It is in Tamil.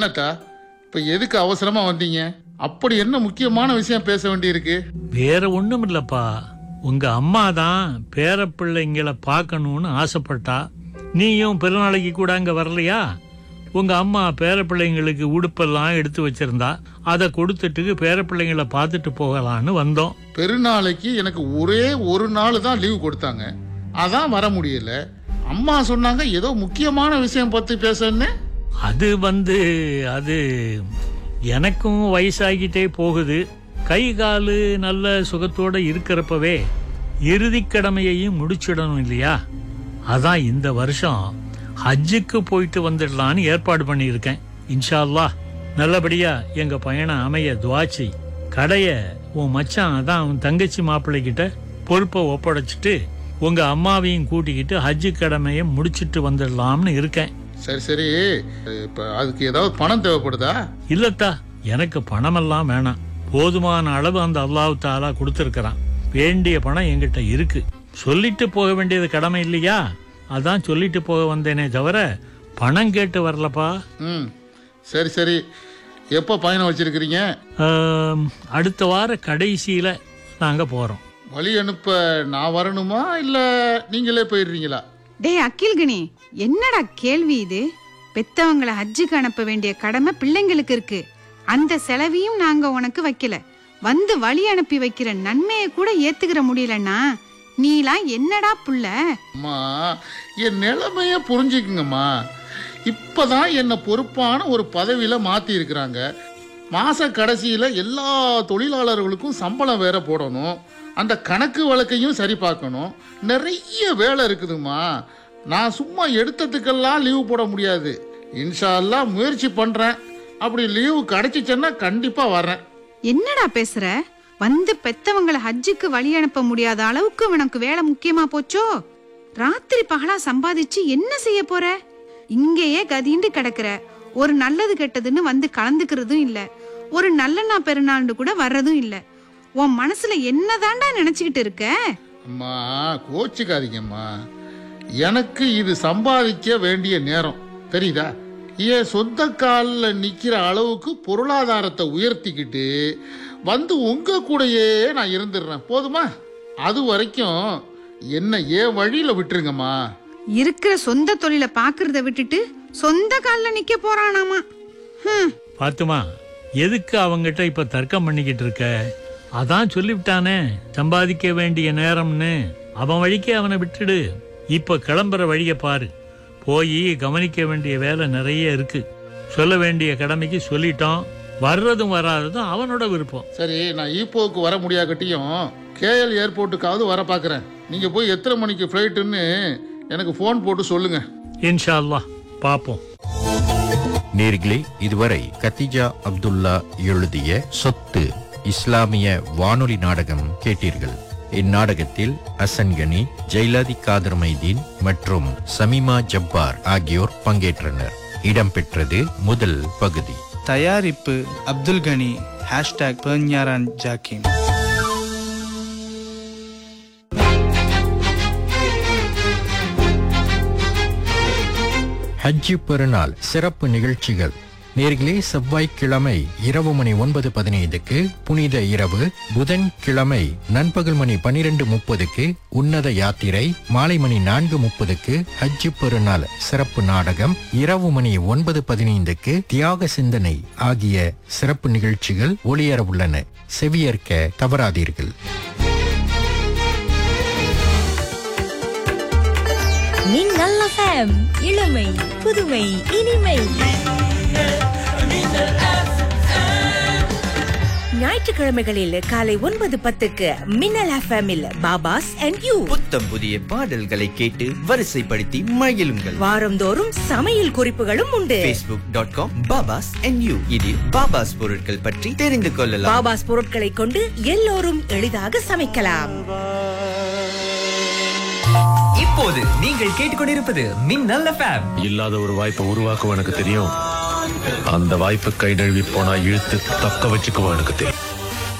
என்னத்தா இப்ப எதுக்கு அவசரமா வந்தீங்க அப்படி என்ன முக்கியமான விஷயம் பேச வேண்டியிருக்கு வேற ஒண்ணும் இல்லப்பா உங்க அம்மா தான் பேரப்பிள்ளைங்களை பார்க்கணும்னு ஆசைப்பட்டா நீயும் பெருநாளைக்கு கூட அங்க வரலையா உங்க அம்மா பேரப்பிள்ளைங்களுக்கு உடுப்பெல்லாம் எடுத்து வச்சிருந்தா அதை கொடுத்துட்டு பேரப்பிள்ளைங்களை பார்த்துட்டு போகலான்னு வந்தோம் பெருநாளைக்கு எனக்கு ஒரே ஒரு நாள் தான் லீவு கொடுத்தாங்க அதான் வர முடியல அம்மா சொன்னாங்க ஏதோ முக்கியமான விஷயம் பத்தி பேசன்னு அது வந்து அது எனக்கும் வயசாகிட்டே போகுது கை காலு நல்ல சுகத்தோட இருக்கிறப்பவே இறுதி கடமையையும் முடிச்சிடணும் இல்லையா அதான் இந்த வருஷம் ஹஜ்ஜுக்கு போயிட்டு வந்துடலான்னு ஏற்பாடு பண்ணியிருக்கேன் இன்ஷா அல்லாஹ் நல்லபடியா எங்க பயணம் அமைய துவாச்சி கடைய உன் மச்சான் அதான் உன் தங்கச்சி மாப்பிள்ளை கிட்ட பொறுப்பை ஒப்படைச்சிட்டு உங்க அம்மாவையும் கூட்டிக்கிட்டு ஹஜ்ஜு கடமையை முடிச்சிட்டு வந்துடலாம்னு இருக்கேன் சரி சரி இப்ப அதுக்கு ஏதாவது பணம் தேவைப்படுதா இல்லத்தா எனக்கு பணமெல்லாம் வேணாம் போதுமான அளவு அந்த அல்லாஹ் தாலா கொடுத்துருக்கிறான் வேண்டிய பணம் என்கிட்ட இருக்கு சொல்லிட்டு போக வேண்டியது கடமை இல்லையா அதான் சொல்லிட்டு போக வந்தேனே தவிர பணம் கேட்டு வரலப்பா ம் சரி சரி எப்போ பயணம் வச்சிருக்கிறீங்க ஆம், அடுத்த வார கடைசியில நாங்க போறோம் வழி அனுப்ப நான் வரணுமா இல்ல நீங்களே போயிடுறீங்களா டேய் அக்கில்கனி என்னடா கேள்வி இது பெத்தவங்கள ஹஜ்ஜுக்கு அனுப்ப வேண்டிய கடமை பிள்ளைங்களுக்கு இருக்கு அந்த செலவையும் நாங்க உனக்கு வைக்கல வந்து வழி அனுப்பி வைக்கிற நன்மையை கூட ஏத்துக்கிற முடியலன்னா நீலாம் என்னடா புள்ள அம்மா என் நிலைமைய புரிஞ்சுக்குங்கம்மா இப்பதான் என்னை பொறுப்பான ஒரு பதவியில மாத்தி இருக்கிறாங்க மாச கடைசியில எல்லா தொழிலாளர்களுக்கும் சம்பளம் வேற போடணும் அந்த கணக்கு வழக்கையும் சரி பார்க்கணும் நிறைய வேலை இருக்குதும்மா நான் சும்மா எடுத்ததுக்கெல்லாம் லீவு போட முடியாது இன்ஷா அல்லாஹ் முயற்சி பண்றேன் அப்படி லீவு கிடைச்சிச்சுன்னா கண்டிப்பா வர்றேன் என்னடா பேசுற வந்து பெத்தவங்கள ஹஜ்ஜுக்கு வழி அனுப்ப முடியாத அளவுக்கு உனக்கு வேலை முக்கியமா போச்சோ ராத்திரி பகலா சம்பாதிச்சு என்ன செய்ய போற இங்கேயே கதிண்டு கிடக்குற ஒரு நல்லது கெட்டதுன்னு வந்து கலந்துக்கிறதும் இல்ல ஒரு நல்ல நாள் பெருநாள்னு கூட வர்றதும் இல்ல உன் மனசுல என்னதான்டா நினைச்சுக்கிட்டு இருக்க அம்மா கோச்சிக்காதீங்கம்மா எனக்கு இது சம்பாதிக்க வேண்டிய நேரம் தெரியுதா என் சொந்த காலில் நிற்கிற அளவுக்கு பொருளாதாரத்தை உயர்த்திக்கிட்டு வந்து உங்க கூடயே நான் இருந்துடுறேன் போதுமா அது வரைக்கும் என்ன ஏன் வழியில விட்டுருங்கம்மா இருக்கிற சொந்த தொழிலை பாக்குறத விட்டுட்டு சொந்த கால்ல நிக்க போறானாமா ஹம் பாத்துமா எதுக்கு அவங்கிட்ட இப்ப தர்க்கம் பண்ணிக்கிட்டு இருக்க அதான் சொல்லிவிட்டானே சம்பாதிக்க வேண்டிய நேரம்னு அவன் வழிக்கே அவனை விட்டுடு இப்ப கிளம்புற வழிய பாரு போய் கவனிக்க வேண்டிய வேலை நிறைய இருக்கு சொல்ல வேண்டிய கடமைக்கு சொல்லிட்டோம் வர்றதும் வராததும் அவனோட விருப்பம் சரி நான் ஈப்போவுக்கு வர முடியாகட்டியும் கேஎல் ஏர்போர்ட்டுக்காவது வர பார்க்குறேன் நீங்கள் போய் எத்தனை மணிக்கு ஃப்ளைட்டுன்னு எனக்கு ஃபோன் போட்டு சொல்லுங்கள் இன்ஷா அல்லாஹ் பாப்போம் நேர்களே இதுவரை கத்திஜா அப்துல்லா எழுதிய சொத்து இஸ்லாமிய வானொலி நாடகம் கேட்டீர்கள் இந்நாடகத்தில் அசன் கனி ஜெயலதி காதர் மைதீன் மற்றும் சமீமா ஜப்பார் ஆகியோர் பங்கேற்றனர் இடம்பெற்றது முதல் பகுதி தயாரிப்பு அப்துல் கனி ஹேஷ்டாக் பெர்ஞாரான் ஜாக்கிம் ஹஜ்ஜி பெருநாள் சிறப்பு நிகழ்ச்சிகள் நேர்களே செவ்வாய்க்கிழமை இரவு மணி ஒன்பது பதினைந்துக்கு புனித இரவு புதன் கிழமை நண்பகல் மணி பனிரெண்டு முப்பதுக்கு உன்னத யாத்திரை மாலை மணி நான்கு முப்பதுக்கு ஹஜ்ஜி பெருநாள் சிறப்பு நாடகம் இரவு மணி ஒன்பது பதினைந்துக்கு தியாக சிந்தனை ஆகிய சிறப்பு நிகழ்ச்சிகள் ஒளியர உள்ளன செவியேற்க தவறாதீர்கள் மின்னல் எஃப்எம் இளமை புதுமை இனிமை ஞாயிற்றுக்கிழமைகளில் காலை ஒன்பது பத்துக்கு மின்னல் எஃப்எம்மில் பாபாஸ் அண்ட் யூ புத்தம் புதிய பாடல்களை கேட்டு வரிசைப்படுத்தி மகிழுங்கள் வாரந்தோறும் சமையல் குறிப்புகளும் உண்டு facebook.com dot com Babas and you இதில் பாபாஸ் பொருட்கள் பற்றி தெரிந்து கொள்ளலாம் பாபாஸ் பொருட்களை கொண்டு எல்லோரும் எளிதாக சமைக்கலாம் இப்போது நீங்கள் கேட்டுக்கொண்டிருப்பது மின்னல் எஃப்எம் இல்லாத ஒரு வாய்ப்பை உருவாக்குவோம் எனக்கு தெரியும் அந்த வாய்ப்பு கை நழுவி போனா இழுத்து தக்க வச்சுக்குவோம் எனக்கு தெரியும்